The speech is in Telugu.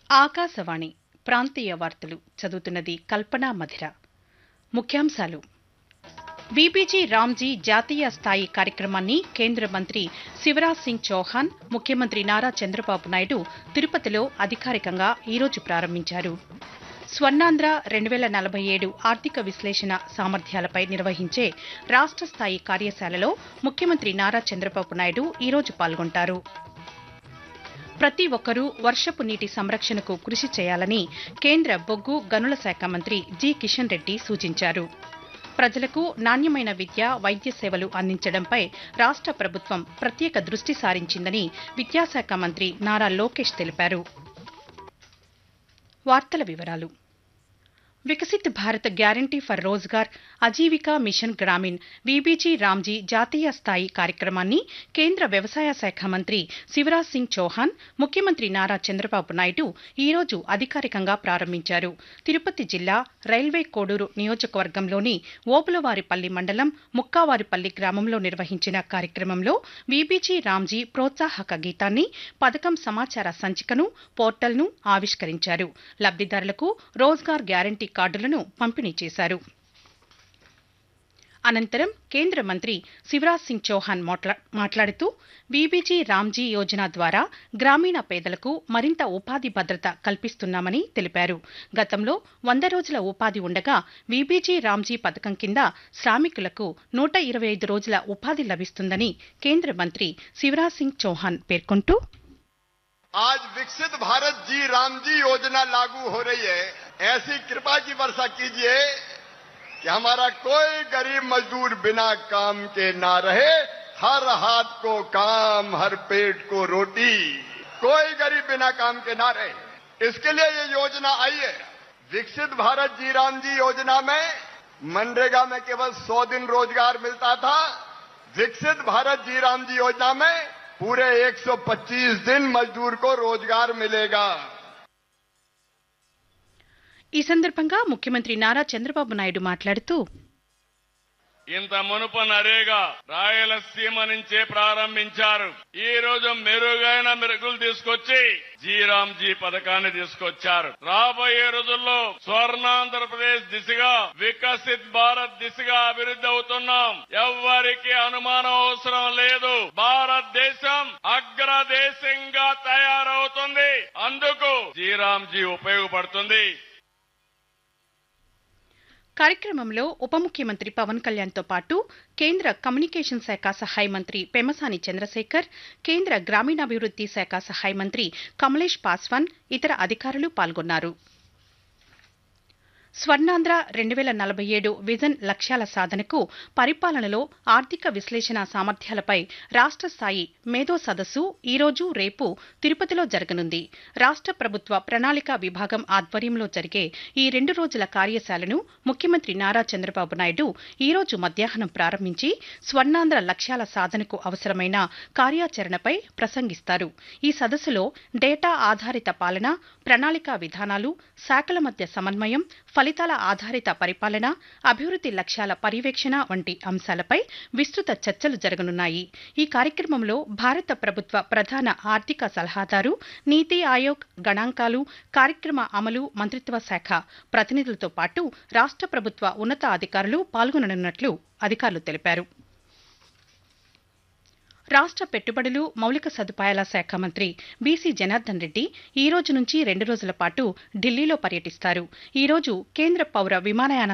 ఆకాశవాణి ప్రాంతీయ వార్తలు చదువుతున్నది కల్పనా మధిర ముఖ్యాంశాలు బీబీజీ రామ్జీ జాతీయ స్థాయి కార్యక్రమాన్ని కేంద్ర మంత్రి శివరాజ్ సింగ్ చౌహాన్ ముఖ్యమంత్రి నారా చంద్రబాబు నాయుడు తిరుపతిలో అధికారికంగా ఈరోజు ప్రారంభించారు స్వర్ణాంధ్ర రెండు వేల నలభై ఏడు ఆర్థిక విశ్లేషణ సామర్థ్యాలపై నిర్వహించే రాష్ట స్థాయి కార్యశాలలో ముఖ్యమంత్రి నారా చంద్రబాబు నాయుడు ఈరోజు పాల్గొంటారు ప్రతి ఒక్కరూ వర్షపు నీటి సంరక్షణకు కృషి చేయాలని కేంద్ర బొగ్గు గనుల శాఖ మంత్రి జి కిషన్ రెడ్డి సూచించారు ప్రజలకు నాణ్యమైన విద్య వైద్య సేవలు అందించడంపై రాష్ట ప్రభుత్వం ప్రత్యేక దృష్టి సారించిందని విద్యాశాఖ మంత్రి నారా లోకేష్ తెలిపారు వార్తల వివరాలు Viksit Bharat guarantee for Rozgar Ajeevika mission Gramin VBG RAM G జాతీయ స్థాయి కార్యక్రమాన్ని కేంద్ర వ్యవసాయ శాఖ మంత్రి శివరాజ్ సింగ్ చౌహాన్ ముఖ్యమంత్రి నారా చంద్రబాబు నాయుడు ఈరోజు అధికారికంగా ప్రారంభించారు తిరుపతి జిల్లా రైల్వే కోడూరు నియోజకవర్గంలోని ఓబులవారిపల్లి మండలం ముక్కావారిపల్లి గ్రామంలో నిర్వహించిన కార్యక్రమంలో బీబీజీ రామ్జీ ప్రోత్సాహక గీతాన్ని పథకం సమాచార సంచికను పోర్టల్ను ఆవిష్కరించారు లబ్దిదారులకు రోజ్గార్ గ్యారంటీ కార్డులను పంపిణీ చేశారు అనంతరం కేంద్ర మంత్రి శివరాజ్ సింగ్ చౌహాన్ మాట్లాడుతూ బీబీజీ రామ్జీ యోజన ద్వారా గ్రామీణ పేదలకు మరింత ఉపాధి భద్రత కల్పిస్తున్నామని తెలిపారు గతంలో వంద రోజుల ఉపాధి ఉండగా బీబీజీ రామ్జీ పథకం కింద శ్రామికులకు నూట ఇరవై ఐదు రోజుల ఉపాధి లభిస్తుందని కేంద్ర మంత్రి శివరాజ్ సింగ్ చౌహాన్ పేర్కొంటూ आज विकसित भारत जी राम जी योजना लागू हो रही है ऐसी कृपा की वर्षा कीजिए कि हमारा कोई गरीब मजदूर बिना काम के ना रहे हर हाथ को काम हर पेट को रोटी कोई गरीब बिना काम के ना रहे इसके लिए ये योजना आई है विकसित भारत जी राम जी योजना में मनरेगा में केवल 100 दिन रोजगार मिलता था विकसित भारत जी राम जी योजना में पूरे 125 दिन मजदूर को रोजगार मिलेगा ఈ సందర్భంగా ముఖ్యమంత్రి నారా చంద్రబాబు నాయుడు మాట్లాడుతూ ఇంత మునుపు నరేగా రాయలసీమ నుంచే ప్రారంభించారు ఈ రోజు మెరుగైన మెరుగులు తీసుకొచ్చి జీరామ్జీ పథకాన్ని తీసుకొచ్చారు రాబోయే రోజుల్లో స్వర్ణాంధ్రప్రదేశ్ దిశగా వికసిత్ భారత్ దిశగా అభివృద్ధి అవుతున్నాం ఎవ్వరికి అనుమానం అవసరం లేదు భారతదేశం అగ్రదేశంగా తయారవుతుంది అందుకు జీరామ్జీ ఉపయోగపడుతుంది కార్యక్రమంలో ఉప ముఖ్యమంత్రి పవన్ కళ్యాణ్తో పాటు కేంద్ర కమ్యూనికేషన్ శాఖ సహాయ మంత్రి పెమసాని చంద్రశేఖర్ కేంద్ర గ్రామీణాభివృద్ది శాఖ సహాయ మంత్రి కమలేష్ పాస్వాన్ ఇతర అధికారులు పాల్గొన్నారు స్వర్ణాంధ్ర రెండు వేల నలభై ఏడు విజన్ లక్ష్యాల సాధనకు పరిపాలనలో ఆర్థిక విశ్లేషణ సామర్థ్యాలపై రాష్ట స్థాయి మేధో సదస్సు ఈరోజు రేపు తిరుపతిలో జరగనుంది రాష్ట ప్రభుత్వ ప్రణాళిక విభాగం ఆధ్వర్యంలో జరిగే ఈ రెండు రోజుల కార్యశాలను ముఖ్యమంత్రి నారా చంద్రబాబు నాయుడు ఈరోజు మధ్యాహ్నం ప్రారంభించి స్వర్ణాంధ్ర లక్ష్యాల సాధనకు అవసరమైన కార్యాచరణపై ప్రసంగిస్తారు ఈ సదస్సులో డేటా ఆధారిత పాలన ప్రణాళిక విధానాలు శాఖల మధ్య సమన్వయం ఫలితాల ఆధారిత పరిపాలన అభివృద్ది లక్ష్యాల పర్యవేక్షణ వంటి అంశాలపై విస్తృత చర్చలు జరగనున్నాయి ఈ కార్యక్రమంలో భారత ప్రభుత్వ ప్రధాన ఆర్థిక సలహాదారు నీతి ఆయోగ్ గణాంకాలు కార్యక్రమ అమలు మంత్రిత్వ శాఖ ప్రతినిధులతో పాటు రాష్ట ప్రభుత్వ ఉన్నత అధికారులు పాల్గొననున్నట్లు అధికారులు తెలిపారు రాష్ట పెట్టుబడులు మౌలిక సదుపాయాల శాఖ మంత్రి బీసీ జనార్దన్ రెడ్డి ఈ రోజు నుంచి రెండు రోజుల పాటు ఢిల్లీలో పర్యటిస్తారు ఈ రోజు కేంద్ర పౌర విమానయాన